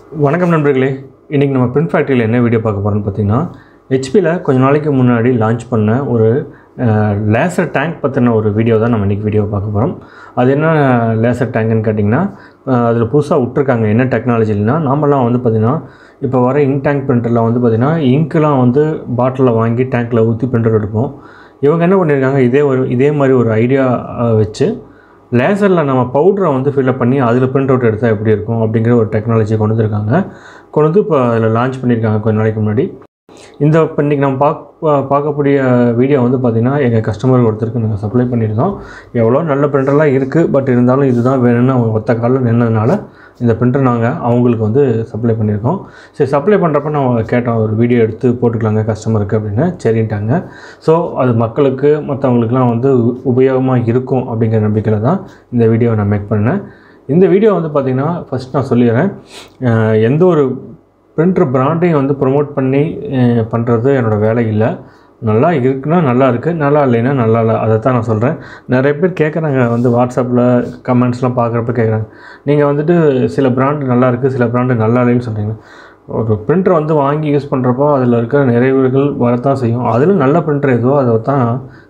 வணக்கம் நண்பர்களே இன்றைக்கி நம்ம பிரிண்ட் ஃபேக்ட்ரியில் என்ன வீடியோ பார்க்க போகிறோம்னு பார்த்தீங்கன்னா ஹெச்பியில் கொஞ்ச நாளைக்கு முன்னாடி லான்ச் பண்ண ஒரு லேசர் டேங்க் பற்றின ஒரு வீடியோ தான் நம்ம இன்றைக்கி வீடியோ பார்க்க போகிறோம் அது என்ன லேசர் டேங்க்னு கேட்டிங்கன்னா அதில் புதுசாக விட்ருக்காங்க என்ன டெக்னாலஜினா நாமெல்லாம் வந்து பார்த்திங்கன்னா இப்போ வர இங்க் டேங்க் பிரிண்டரில் வந்து பார்த்திங்கன்னா இங்க்லாம் வந்து பாட்டிலில் வாங்கி டேங்க்கில் ஊற்றி பிரிண்டர் எடுப்போம் இவங்க என்ன பண்ணியிருக்காங்க இதே ஒரு இதே மாதிரி ஒரு ஐடியா வச்சு லேசரில் நம்ம பவுடரை வந்து ஃபில்அப் பண்ணி அதில் பிரிண்ட் அவுட் எடுத்தால் எப்படி இருக்கும் அப்படிங்கிற ஒரு டெக்னாலஜியை கொண்டு வந்திருக்காங்க கொண்டு வந்து இப்போ அதில் லான்ச் பண்ணியிருக்காங்க கொஞ்ச நாளைக்கு முன்னாடி இந்த இப்போ இன்றைக்கி நம்ம பார்க்க பார்க்கக்கூடிய வீடியோ வந்து பார்த்திங்கன்னா எங்கள் கஸ்டமர் ஒருத்தருக்கு நாங்கள் சப்ளை பண்ணியிருந்தோம் எவ்வளோ நல்ல பிரிண்டர்லாம் இருக்குது பட் இருந்தாலும் இதுதான் வேணும்னு அவங்க ஒத்த காலில் நின்னதுனால இந்த பிரிண்டர் நாங்கள் அவங்களுக்கு வந்து சப்ளை பண்ணியிருக்கோம் சரி சப்ளை பண்ணுறப்ப நான் கேட்டோம் ஒரு வீடியோ எடுத்து போட்டுக்கலாங்க கஸ்டமருக்கு அப்படின்னு சரின்ட்டாங்க ஸோ அது மக்களுக்கு மற்றவங்களுக்குலாம் வந்து உபயோகமாக இருக்கும் அப்படிங்கிற நம்பிக்கையில் தான் இந்த வீடியோவை நான் மேக் பண்ணேன் இந்த வீடியோ வந்து பார்த்திங்கன்னா ஃபஸ்ட் நான் சொல்லிடுறேன் அஹ் எந்த ஒரு பிரிண்டர் பிராண்டையும் வந்து ப்ரொமோட் பண்ணி பண்ணுறது என்னோடய வேலை இல்லை நல்லா இருக்குன்னா நல்லா இருக்குது நல்லா இல்லைன்னா நல்லா இல்லை அதை தான் நான் சொல்கிறேன் நிறைய பேர் கேட்குறாங்க வந்து வாட்ஸ்அப்பில் கமெண்ட்ஸ்லாம் பார்க்குறப்ப கேட்குறாங்க நீங்கள் வந்துட்டு சில பிராண்டு நல்லா இருக்குது சில பிராண்டு நல்லா இல்லைன்னு சொல்கிறீங்க ஒரு பிரிண்டர் வந்து வாங்கி யூஸ் பண்ணுறப்போ அதில் இருக்கிற நிறைவுகள் வரத்தான் செய்யும் அதில் நல்ல பிரிண்டர் எதுவோ அதை தான்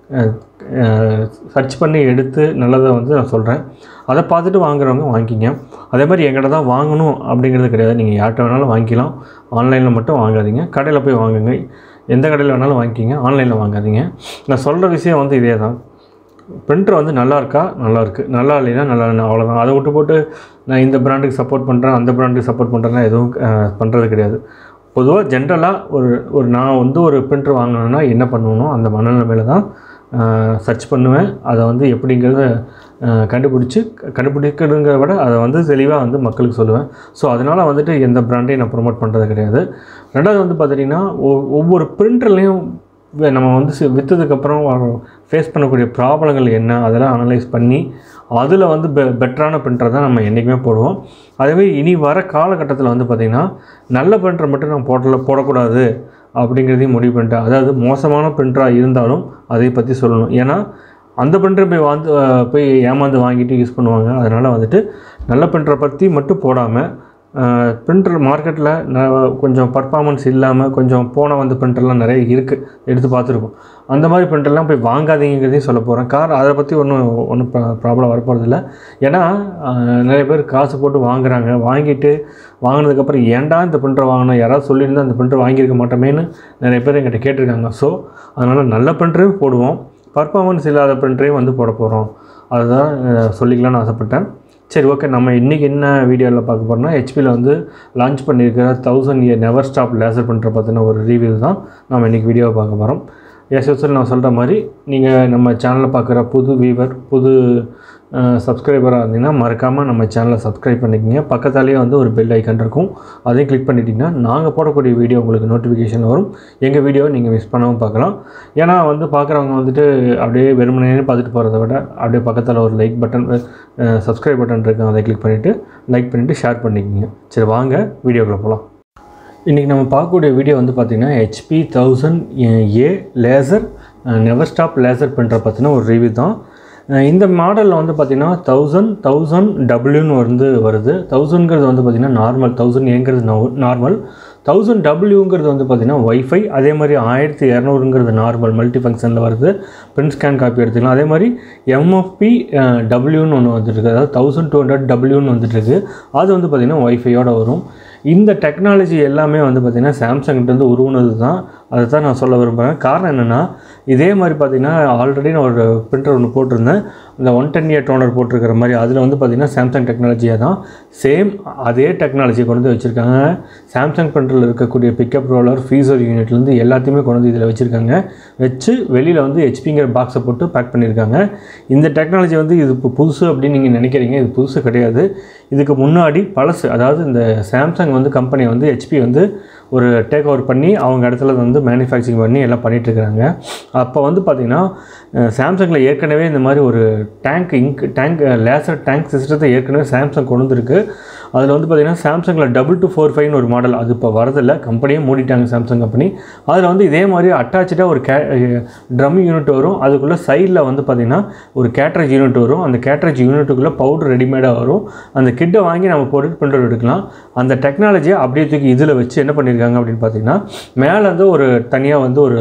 சர்ச் பண்ணி எடுத்து நல்லதை வந்து நான் சொல்கிறேன் அதை பார்த்துட்டு வாங்குறவங்க வாங்கிக்கிங்க அதே மாதிரி எங்கிட்ட தான் வாங்கணும் அப்படிங்கிறது கிடையாது நீங்கள் யார்கிட்ட வேணாலும் வாங்கிக்கலாம் ஆன்லைனில் மட்டும் வாங்காதீங்க கடையில் போய் வாங்குங்க எந்த கடையில் வேணாலும் வாங்கிக்கிங்க ஆன்லைனில் வாங்காதீங்க நான் சொல்கிற விஷயம் வந்து இதே தான் பிரிண்டர் வந்து நல்லா இருக்கா நல்லா இருக்குது நல்லா இல்லைன்னா நல்லா இல்லை அவ்வளோதான் அதை விட்டு போட்டு நான் இந்த பிராண்டுக்கு சப்போர்ட் பண்ணுறேன் அந்த பிராண்டுக்கு சப்போர்ட் பண்ணுறேன்னா எதுவும் பண்ணுறது கிடையாது பொதுவாக ஜென்ரலாக ஒரு ஒரு நான் வந்து ஒரு பிரிண்டர் வாங்கணுன்னா என்ன பண்ணணும் அந்த மனநிலைமையில் தான் சர்ச் பண்ணுவேன் அதை வந்து எப்படிங்கிறத கண்டுபிடிச்சி கண்டுபிடிக்கிறதுங்கிறத விட அதை வந்து தெளிவாக வந்து மக்களுக்கு சொல்லுவேன் ஸோ அதனால் வந்துட்டு எந்த பிராண்டையும் நான் ப்ரொமோட் பண்ணுறது கிடையாது ரெண்டாவது வந்து பார்த்துட்டிங்கன்னா ஒவ்வொரு பிரிண்டர்லேயும் நம்ம வந்து சி- விற்றதுக்கப்புறம் ஃபேஸ் பண்ணக்கூடிய ப்ராப்ளங்கள் என்ன அதெல்லாம் அனலைஸ் பண்ணி அதில் வந்து பெ பெட்டரான பிரிண்டர் தான் நம்ம என்றைக்குமே போடுவோம் அதுவே இனி வர காலகட்டத்தில் வந்து பார்த்திங்கன்னா நல்ல பிரிண்டர் மட்டும் நம்ம போடல போடக்கூடாது அப்படிங்கிறதையும் முடிவு பண்ணிட்டேன் அதாவது மோசமான பிரிண்டராக இருந்தாலும் அதை பற்றி சொல்லணும் ஏன்னா அந்த பிரிண்டரை போய் வந்து அஹ், போய் ஏமாந்து வாங்கிட்டு யூஸ் பண்ணுவாங்க அதனால் வந்துட்டு நல்ல பிரிண்டரை பற்றி மட்டும் போடாமல் பிரிண்டர் மார்க்கெட்டில் கொஞ்சம் பர்ஃபார்மன்ஸ் இல்லாமல் கொஞ்சம் போன வந்து பிரிண்டர்லாம் நிறைய இருக்குது எடுத்து பார்த்துருக்கோம் அந்த மாதிரி பிரிண்டர்லாம் போய் வாங்காதீங்கிறதையும் சொல்ல போகிறேன் கார் அதை பற்றி ஒன்றும் ஒன்றும் ப்ராப்ளம் வரப்போகிறதில்ல ஏன்னா அஹ், நிறைய பேர் காசு போட்டு வாங்குறாங்க வாங்கிட்டு வாங்கினதுக்கப்புறம் ஏன்டா இந்த பிரிண்டர் வாங்கினோம் யாராவது சொல்லியிருந்தா அந்த பிரிண்டர் வாங்கியிருக்க மாட்டோமேன்னு நிறைய பேர் எங்கிட்ட கேட்டிருக்காங்க ஸோ அதனால் நல்ல பிரிண்டரையும் போடுவோம் பர்ஃபார்மன்ஸ் இல்லாத பிரிண்டரையும் வந்து போட போகிறோம் அதுதான் அஹ், சொல்லிக்கலாம்னு ஆசைப்பட்டேன் சரி ஓகே நம்ம இன்றைக்கி என்ன வீடியோவில் பார்க்க போகிறோம்னா ஹெச்பியில் வந்து லான்ச் பண்ணியிருக்கிற thousand year never stop laser பண்ணுற பற்றின ஒரு ரிவ்யூ தான் நம்ம இன்றைக்கி வீடியோவை பார்க்க போகிறோம் எஸ் எஸ் நான் சொல்கிற மாதிரி நீங்கள் நம்ம சேனலில் பார்க்குற புது வியூவர் புது சப்ஸ்கிரைபராக இருந்தீங்கன்னா மறக்காமல் நம்ம சேனலை சப்ஸ்கிரைப் பண்ணிக்கங்க பக்கத்தாலேயே வந்து ஒரு பெல் ஐக்கன் இருக்கும் அதையும் கிளிக் பண்ணிட்டீங்கன்னா நாங்கள் போடக்கூடிய வீடியோ உங்களுக்கு நோட்டிஃபிகேஷன் வரும் எங்கள் வீடியோ நீங்கள் மிஸ் பண்ணவும் பார்க்கலாம் ஏன்னா வந்து பார்க்குறவங்க வந்துட்டு அப்படியே வெறுமனே பார்த்துட்டு போகிறத விட அப்படியே பக்கத்தில் ஒரு லைக் பட்டன் சப்ஸ்கிரைப் பட்டன் இருக்கு அதை கிளிக் பண்ணிவிட்டு லைக் பண்ணிவிட்டு ஷேர் பண்ணிக்கோங்க சரி வாங்க வீடியோக்குள்ளே போகலாம் இன்றைக்கி நம்ம பார்க்கக்கூடிய வீடியோ வந்து பார்த்திங்கன்னா HP thousand A laser never stop laser printer பற்றின ஒரு ரிவ்யூ தான் அஹ் இந்த மாடலில் வந்து பார்த்திங்கன்னா தௌசண்ட் தௌசண்ட் டபிள்யூன்னு வந்து வருது தௌசண்ட்ங்கிறது வந்து பார்த்திங்கன்னா நார்மல் தௌசண்ட் ஏங்கிறது நார்மல் தௌசண்ட் டபிள்யூங்கிறது வந்து பார்த்திங்கன்னா ஒய்ஃபை அதே மாதிரி ஆயிரத்தி இரநூறுங்கிறது நார்மல் மல்டி ஃபங்க்ஷனில் வருது பிரிண்ட் ஸ்கேன் காப்பி எடுத்துக்கலாம் அதே மாதிரி எம்எஃப்பி டபிள்யூன்னு ஒன்று வந்துட்டுருக்கு அதாவது தௌசண்ட் டூ ஹண்ட்ரட் டபிள்யூன்னு வந்துட்டுருக்கு அது வந்து பார்த்திங்கன்னா ஒய்ஃபையோட வரும் இந்த டெக்னாலஜி எல்லாமே வந்து பார்த்திங்கன்னா சாம்சங்கிட்டேருந்து உருவுனது தான் அதை தான் நான் சொல்ல விரும்புகிறேன் காரணம் என்னென்னா இதே மாதிரி பார்த்திங்கன்னா ஆல்ரெடி நான் ஒரு பிரிண்டர் ஒன்று போட்டிருந்தேன் இந்த ஒன் டென் இயர் டோனர் போட்டிருக்கிற மாதிரி அதில் வந்து பார்த்திங்கன்னா சாம்சங் டெக்னாலஜியாக தான் சேம் அதே டெக்னாலஜியை கொண்டு வந்து வச்சுருக்காங்க சாம்சங் பிரிண்டரில் இருக்கக்கூடிய பிக்கப் ரோலர் ஃப்ரீசர் யூனிட்லேருந்து எல்லாத்தையுமே கொண்டு வந்து இதில் வச்சுருக்காங்க வச்சு வெளியில் வந்து ஹெச்பிங்கிற பாக்ஸை போட்டு பேக் பண்ணியிருக்காங்க இந்த டெக்னாலஜி வந்து இது இப்போ புதுசு அப்படின்னு நீங்கள் நினைக்கிறீங்க இது புதுசு கிடையாது இதுக்கு முன்னாடி பழசு அதாவது இந்த சாம்சங் வந்து கம்பெனி வந்து ஹெச்பி வந்து ஒரு டேக் ஓவர் பண்ணி அவங்க இடத்துல வந்து மேனுஃபேக்சரிங் பண்ணி எல்லாம் பண்ணிட்டு இருக்காங்க அப்போ வந்து பார்த்திங்கன்னா சாம்சங்கில் ஏற்கனவே இந்த மாதிரி ஒரு tank ink tank laser tank சிஸ்டத்தை ஏற்கனவே சாம்சங் கொண்டு வந்திருக்கு அதில் வந்து பார்த்திங்கன்னா சாம்சங்கில் டபுள் டூ ஃபோர் ஃபைவ்னு ஒரு மாடல் அது இப்போ வரதில்லை கம்பெனியே மூடிட்டாங்க சாம்சங் கம்பெனி அதில் வந்து இதே மாதிரி அட்டாச்சாக ஒரு கே ட்ரம் யூனிட் வரும் அதுக்குள்ளே சைடில் வந்து பார்த்திங்கன்னா ஒரு கேட்ரேஜ் யூனிட் வரும் அந்த கேட்ரேஜ் யூனிட்டுக்குள்ளே பவுடர் ரெடிமேடாக வரும் அந்த கிட்டை வாங்கி நம்ம பொருட் பண்ணுறது எடுக்கலாம் அந்த டெக்னாலஜியை அப்படியே தூக்கி இதில் வச்சு என்ன பண்ணியிருக்காங்க அப்படின்னு பார்த்தீங்கன்னா மேலே வந்து ஒரு தனியாக வந்து ஒரு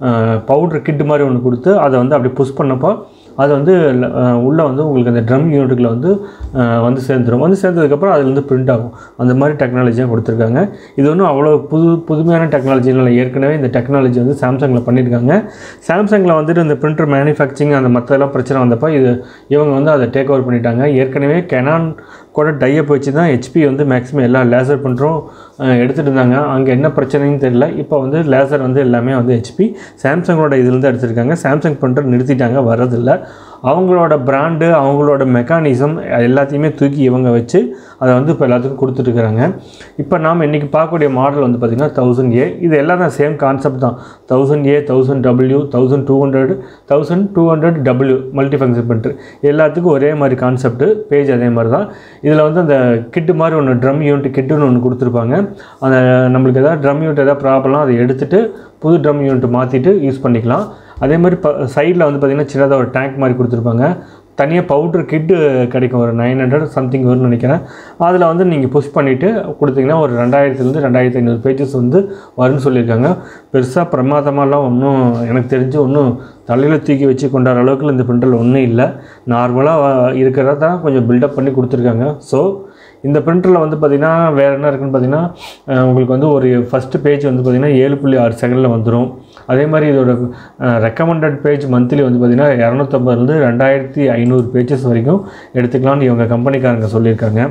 பவுடர் கிட்டு மாதிரி ஒன்று கொடுத்து அதை வந்து அப்படி புஷ் பண்ணப்போ அது வந்து உள்ளே வந்து உங்களுக்கு அந்த ட்ரம் யூனிட்டுக்குள்ள வந்து அஹ், வந்து சேர்ந்துடும் வந்து சேர்ந்ததுக்கப்புறம் அதுல இருந்து பிரிண்ட் ஆகும் அந்த மாதிரி டெக்னாலஜியாக கொடுத்துருக்காங்க இது ஒன்றும் அவ்வளோ புது புதுமையான டெக்னாலஜி இல்லை ஏற்கனவே இந்த டெக்னாலஜி வந்து சாம்சங்கில் பண்ணியிருக்காங்க சாம்சங்கில் வந்துட்டு இந்த பிரிண்டர் மேனுஃபேக்சரிங் அந்த மற்றெல்லாம் பிரச்சனை வந்தப்போ இது இவங்க வந்து அதை டேக் ஓவர் பண்ணிட்டாங்க ஏற்கனவே கெனான் கூட டைப் வச்சு தான் ஹெச்பி வந்து மேக்ஸிமம் எல்லா லேசர் பிரிண்டரும் எடுத்துகிட்டு இருந்தாங்க அங்கே என்ன பிரச்சனைன்னு தெரியல இப்போ வந்து லேசர் வந்து எல்லாமே வந்து ஹெச்பி சாம்சங்கோட இதுலேருந்து எடுத்திருக்காங்க சாம்சங் பிரிண்டர் நிறுத்திட்டாங்க வரதில்லை அவங்களோட பிராண்டு அவங்களோட மெக்கானிசம் எல்லாத்தையுமே தூக்கி இவங்க வச்சு அதை வந்து இப்போ எல்லாத்துக்கும் கொடுத்துட்ருக்குறாங்க இப்போ நாம் இன்றைக்கி பார்க்கக்கூடிய மாடல் வந்து பார்த்திங்கன்னா தௌசண்ட் ஏ இது எல்லாம் தான் சேம் கான்செப்ட் தான் thousand A thousand W thousand two hundred thousand two hundred W multi function printer எல்லாத்துக்கும் ஒரே மாதிரி கான்செப்ட் பேஜ் அதே மாதிரி தான் இதில் வந்து அந்த கிட்டு மாதிரி ஒன்று ட்ரம் யூனிட் கிட்டுன்னு ஒன்று கொடுத்துருப்பாங்க அந்த நம்மளுக்கு எதாவது ட்ரம் யூனிட் எதாவது ப்ராப்ளம் அதை எடுத்துகிட்டு புது ட்ரம் யூனிட் மாற்றிட்டு யூஸ் பண்ணிக்கலாம் அதே மாதிரி ப சைடில் வந்து பார்த்திங்கன்னா சின்னதாக ஒரு டேங்க் மாதிரி கொடுத்துருப்பாங்க தனியாக பவுட்ரு கிட்டு கிடைக்கும் ஒரு நைன் ஹண்ட்ரட் சம்திங் வரும்னு நினைக்கிறேன் அதில் வந்து நீங்கள் புஷ் பண்ணிவிட்டு கொடுத்தீங்கன்னா ஒரு ரெண்டாயிரத்துலேருந்து ரெண்டாயிரத்தி ஐநூறு பேஜஸ் வந்து வரும்னு சொல்லியிருக்காங்க பெருசாக பிரமாதமாலாம் ஒன்றும் எனக்கு தெரிஞ்சு ஒன்றும் தலையில் தூக்கி வச்சு கொண்டாடுற அளவுக்கு இந்த பிரிண்டரில் ஒன்றும் இல்லை நார்மலாக இருக்கிறத தான் கொஞ்சம் பில்டப் பண்ணி கொடுத்துருக்காங்க ஸோ இந்த பிரிண்டரில் வந்து பார்த்திங்கன்னா வேறு என்ன இருக்குன்னு பார்த்தீங்கன்னா அஹ் உங்களுக்கு வந்து ஒரு ஃபஸ்ட்டு பேஜ் வந்து பார்த்திங்கன்னா ஏழு புள்ளி ஆறு செகண்டில் வந்துடும் அதே மாதிரி இதோட ரெக்கமெண்டட் பேஜ் மந்த்லி வந்து பார்த்திங்கன்னா இரநூத்தம்பதுலேருந்து ரெண்டாயிரத்தி ஐநூறு பேஜஸ் வரைக்கும் எடுத்துக்கலாம்னு இவங்க கம்பெனிக்காரங்க சொல்லியிருக்காங்க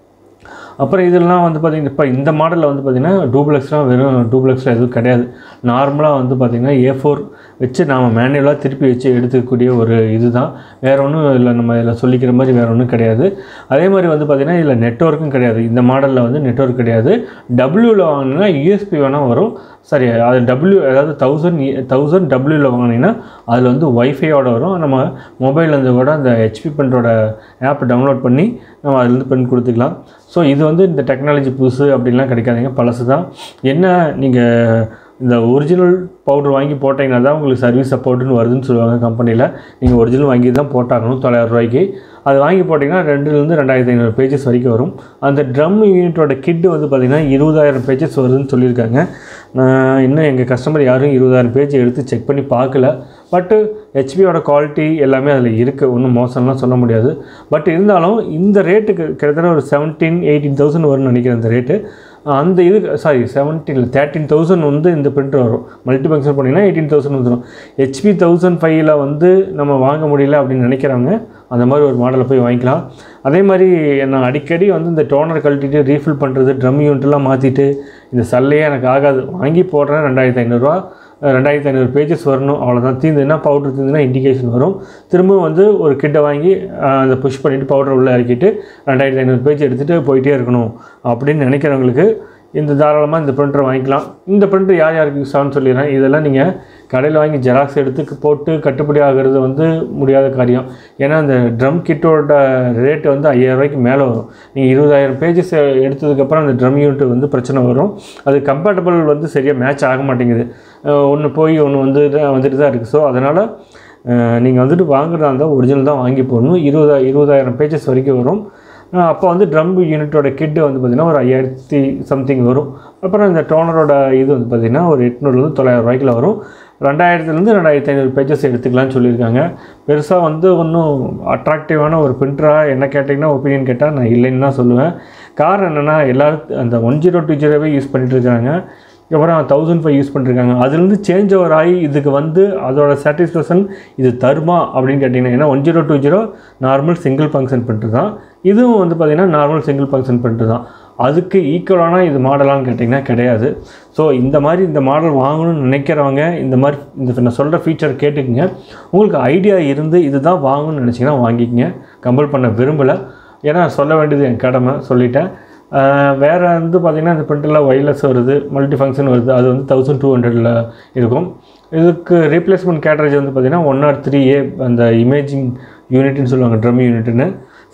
அப்புறம் இதெல்லாம் வந்து பார்த்திங்கன்னா இப்போ இந்த மாடலில் வந்து பார்த்திங்கன்னா டூப்ளெக்ஸ்லாம் வெறும் டூப்ளெக்ஸில் எதுவும் கிடையாது நார்மலாக வந்து பார்த்திங்கன்னா ஏ ஃபோர் வச்சு நாம் மேனுவலாக திருப்பி வச்சு எடுத்துக்கக்கூடிய ஒரு இது தான் வேறு ஒன்றும் இல்லை நம்ம இதில் சொல்லிக்கிற மாதிரி வேறு ஒன்றும் கிடையாது அதே மாதிரி வந்து பார்த்திங்கன்னா இதில் நெட்ஒர்க்கும் கிடையாது இந்த மாடலில் வந்து நெட்ஒர்க் கிடையாது டபிள்யூவில் வாங்கினீங்கன்னா யூஎஸ்பி வேணால் வரும் சரி அது டபிள்யூ அதாவது தௌசண்ட் தௌசண்ட் டபிள்யூவில் வாங்கினீங்கன்னா அதில் வந்து ஒய்ஃபையோட வரும் நம்ம மொபைல்லேருந்து கூட அந்த ஹெச்பி பிரிண்டரோட ஆப் டவுன்லோட் பண்ணி நம்ம அதுலேருந்து பிரிண்ட் கொடுத்துக்கலாம் ஸோ இது வந்து இந்த டெக்னாலஜி புதுசு அப்படின்லாம் கிடைக்காதுங்க பழசு தான் என்ன நீங்கள் இந்த ஒரிஜினல் பவுடர் வாங்கி போட்டிங்கன்னா தான் உங்களுக்கு சர்வீஸ் சப்போர்ட்டுன்னு வருதுன்னு சொல்லுவாங்க கம்பெனியில் நீங்கள் ஒரிஜினல் வாங்கி தான் போட்டாகணும் தொள்ளாயிரம் ரூபாய்க்கு அது வாங்கி போட்டிங்கன்னா ரெண்டுலேருந்து ரெண்டாயிரத்தி ஐநூறு பேஜஸ் வரைக்கும் வரும் அந்த ட்ரம் யூனிட்டோட கிட்டு வந்து பார்த்திங்கன்னா இருபதாயிரம் பேஜஸ் வருதுன்னு சொல்லியிருக்காங்க நான் இன்னும் எங்கள் கஸ்டமர் யாரும் இருபதாயிரம் பேஜ் எடுத்து செக் பண்ணி பார்க்கல பட்டு ஹெச்பியோட குவாலிட்டி எல்லாமே அதில் இருக்குது ஒன்றும் மோசம்லாம் சொல்ல முடியாது பட் இருந்தாலும் இந்த ரேட்டுக்கு கிட்டத்தட்ட ஒரு செவன்டீன் எயிட்டீன் தௌசண்ட் வரும்னு நினைக்கிறேன் இந்த ரேட்டு அந்த இது சாரி செவன்டீன் தேர்ட்டீன் தௌசண்ட் வந்து இந்த பிரிண்டர் வரும் மல்டி ஃபங்க்ஷன் பண்ணிங்கன்னா எயிட்டீன் தௌசண்ட் வந்துடும் ஹெச்பி தௌசண்ட் ஃபைவ்ல வந்து நம்ம வாங்க முடியல அப்படின்னு நினைக்கிறவங்க அந்த மாதிரி ஒரு மாடலில் போய் வாங்கிக்கலாம் அதே மாதிரி நான் அடிக்கடி வந்து இந்த டோனர் கழட்டிட்டு ரீஃபில் பண்ணுறது ட்ரம் யூனிட்லாம் மாற்றிட்டு இந்த சல்லையே எனக்கு ஆகாது வாங்கி போடுறேன் ரெண்டாயிரத்தி ஐநூறுரூவா ரெண்டாயிரத்தி ஐநூறு பேஜஸ் வரணும் அவ்வளோதான் தீர்ந்துன்னா பவுடர் தீர்ந்துன்னா இண்டிகேஷன் வரும் திரும்பவும் வந்து ஒரு கிட்ட வாங்கி அஹ், அதை புஷ் பண்ணிவிட்டு பவுடர் உள்ளே இறக்கிட்டு ரெண்டாயிரத்தி ஐநூறு பேஜ் எடுத்துகிட்டு போயிட்டே இருக்கணும் அப்படின்னு நினைக்கிறவங்களுக்கு இந்த தாராளமாக இந்த பிரிண்டர் வாங்கிக்கலாம் இந்த பிரிண்டர் யார் யாருக்கு யூஸ் ஆகும்னு சொல்லிடுறேன் இதெல்லாம் நீங்கள் கடையில் வாங்கி ஜெராக்ஸ் எடுத்து போட்டு கட்டுப்படி ஆகிறது வந்து முடியாத காரியம் ஏன்னா இந்த ட்ரம் கிட்டோட ரேட்டு வந்து ஐயாயிரம் ரூபாய்க்கு மேலே வரும் நீங்கள் இருபதாயிரம் பேஜஸ் எடுத்ததுக்கப்புறம் அந்த ட்ரம் யூனிட் வந்து பிரச்சனை வரும் அது கம்பேட்டபிள் வந்து சரியாக மேட்ச் ஆக மாட்டேங்குது ஒன்று போய் ஒன்று வந்து வந்துட்டு தான் இருக்குது ஸோ அதனால் நீங்கள் வந்துட்டு வாங்குறதா இருந்தால் ஒரிஜினல் தான் வாங்கி போடணும் இருபதா இருபதாயிரம் பேஜஸ் வரைக்கும் வரும் அஹ் அப்போ வந்து ட்ரம் யூனிட்டோட கிட்டு வந்து பார்த்திங்கன்னா ஒரு ஐயாயிரத்தி சம்திங் வரும் அப்புறம் இந்த டோனரோட இது வந்து பார்த்திங்கன்னா ஒரு எட்நூறுலேருந்து தொள்ளாயிரம் ரூபாய்க்குள்ள வரும் ரெண்டாயிரத்துலேருந்து ரெண்டாயிரத்தி ஐநூறு பேஜஸ் எடுத்துக்கலாம்னு சொல்லியிருக்காங்க பெருசாக வந்து ஒன்றும் அட்ராக்டிவான ஒரு பிரிண்டராக என்ன கேட்டிங்கன்னா ஒப்பீனியன் கேட்டால் நான் இல்லைன்னு தான் சொல்லுவேன் காரணம் என்னென்னா எல்லோரும் அந்த ஒன் ஜீரோ டூ ஜீரோவே யூஸ் பண்ணிட்டு இருக்காங்க அப்புறம் தௌசண்ட் ஃபைவ் யூஸ் பண்ணிருக்காங்க அதுலேருந்து சேஞ்ச் ஓவர் ஆகி இதுக்கு வந்து அதோட சாட்டிஸ்ஃபேக்ஷன் இது தருமா அப்படின்னு கேட்டிங்கன்னா ஏன்னா one zero two zero normal single function பண்ணிட்டு தான் இதுவும் வந்து பார்த்திங்கன்னா நார்மல் சிங்கிள் ஃபங்க்ஷன் பண்ணிட்டு தான் அதுக்கு ஈக்குவலான இது மாடலான்னு கேட்டிங்கன்னா கிடையாது ஸோ இந்த மாதிரி இந்த மாடல் வாங்கணும்னு நினைக்கிறவங்க இந்த மாதிரி இந்த நான் சொல்கிற ஃபீச்சர் கேட்டுக்குங்க உங்களுக்கு ஐடியா இருந்து இதுதான் வாங்கணும்னு நினச்சிங்கன்னா வாங்கிக்கங்க கம்பல் பண்ண விரும்பலை ஏன்னா சொல்ல வேண்டியது என் கடமை சொல்லிட்டேன் ஆஹ் வேற வந்து பார்த்திங்கன்னா இந்த பிரிண்டரில் ஒயர்லெஸ் வருது மல்டி ஃபங்க்ஷன் வருது அது வந்து தௌசண்ட் டூ ஹண்ட்ரடில் இருக்கும் இதுக்கு ரீப்ளேஸ்மெண்ட் கேட்டரேஜ் வந்து பார்த்திங்கன்னா ஒன் ஆர் த்ரீ ஏ அந்த இமேஜிங் யூனிட்னு சொல்லுவாங்க ட்ரம் யூனிட்னு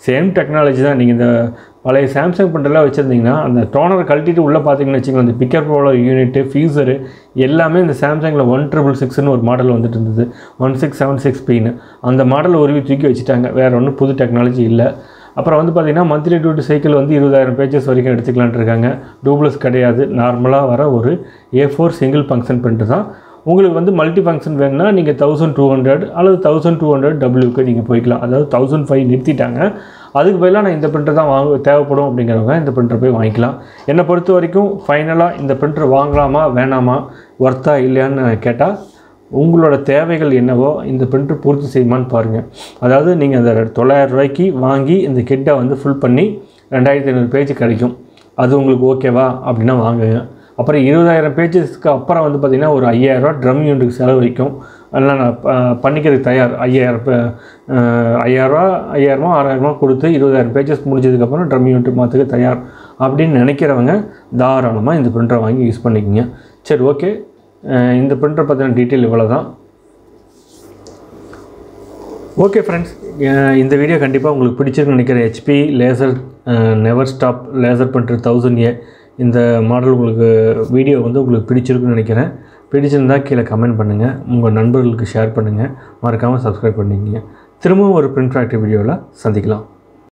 சேம் டெக்னாலஜி தான் நீங்கள் இந்த பழைய சாம்சங் பிரிண்டர்லாம் வச்சுருந்தீங்கன்னா அந்த டோனரை கழட்டிட்டு உள்ளே பார்த்தீங்கன்னு வச்சுக்கோங்க அந்த பிக்கர் போல யூனிட்டு ஃபீஸரு எல்லாமே இந்த சாம்சங்கில் ஒன் ட்ரிபிள் சிக்ஸ்னு ஒரு மாடல் வந்துட்டு இருந்தது ஒன் சிக்ஸ் செவன் சிக்ஸ் பின்னு அந்த மாடல் உருவி தூக்கி வச்சுட்டாங்க வேறு ஒன்றும் புது டெக்னாலஜி இல்லை அப்புறம் வந்து பார்த்திங்கன்னா மந்த்லி டியூட்டி சைக்கிள் வந்து இருபதாயிரம் பேஜஸ் வரைக்கும் எடுத்துக்கலான்ட்டு இருக்காங்க டூப்ளஸ் கிடையாது நார்மலாக வர ஒரு A four single function print தான் உங்களுக்கு வந்து மல்டி ஃபங்க்ஷன் வேணும்னா நீங்கள் தௌசண்ட் டூ ஹண்ட்ரட் அல்லது தௌசண்ட் டூ ஹண்ட்ரட் டபிள்யூக்கு நீங்கள் போய்க்கலாம் அதாவது தௌசண்ட் ஃபைவ் நிறுத்திட்டாங்க அதுக்கு பதிலாக நான் இந்த பிரிண்டர் தான் வாங்க தேவைப்படும் அப்படிங்கிறவங்க இந்த பிரிண்டர் போய் வாங்கிக்கலாம் என்னை பொறுத்த வரைக்கும் ஃபைனலாக இந்த பிரிண்டர் வாங்கலாமா வேணாமா ஒர்த்தா இல்லையான்னு கேட்டால் உங்களோட தேவைகள் என்னவோ இந்த பிரிண்டர் பூர்த்தி செய்யுமான்னு பாருங்கள் அதாவது நீங்கள் அந்த தொள்ளாயிரம் ரூபாய்க்கு வாங்கி இந்த கிட்டை வந்து ஃபில் பண்ணி ரெண்டாயிரத்தி ஐநூறு பேஜ் கிடைக்கும் அது உங்களுக்கு ஓகேவா அப்படின்னா வாங்குங்க அப்புறம் இருபதாயிரம் பேஜஸ்க்கு அப்புறம் வந்து பார்த்திங்கன்னா ஒரு ஐயாயிரரூவா ட்ரம் யூனிட்டுக்கு செலவு வைக்கும் அதெல்லாம் நான் ப- பண்ணிக்கிறதுக்கு தயார் ஐயாயிரம் பே- அஹ் ஐயாயிரரூவா ஐயாயிரமோ ஆறாயிரமோ கொடுத்து இருபதாயிரம் பேஜஸ் முடிஞ்சதுக்கப்புறம் ட்ரம் யூனிட் மாற்றுக்க தயார் அப்படின்னு நினைக்கிறவங்க தாராளமாக இந்த பிரிண்டரை வாங்கி யூஸ் பண்ணிக்கோங்க சரி ஓகே இந்த பிரிண்டரை பற்றின டீட்டெயில் இவ்வளோ தான் ஓகே ஃப்ரெண்ட்ஸ் இந்த வீடியோ கண்டிப்பாக உங்களுக்கு பிடிச்சிருக்குன்னு நினைக்கிறேன் HP laser never stop laser printer thousand A இந்த மாடல் உங்களுக்கு வீடியோ வந்து உங்களுக்கு பிடிச்சிருக்குன்னு நினைக்கிறேன் பிடிச்சிருந்தா கீழே கமெண்ட் பண்ணுங்கள் உங்கள் நண்பர்களுக்கு ஷேர் பண்ணுங்கள் மறக்காமல் சப்ஸ்கிரைப் பண்ணிக்கங்க திரும்பவும் ஒரு பிரிண்ட் ஃபேக்ட்ரி வீடியோவில் சந்திக்கலாம்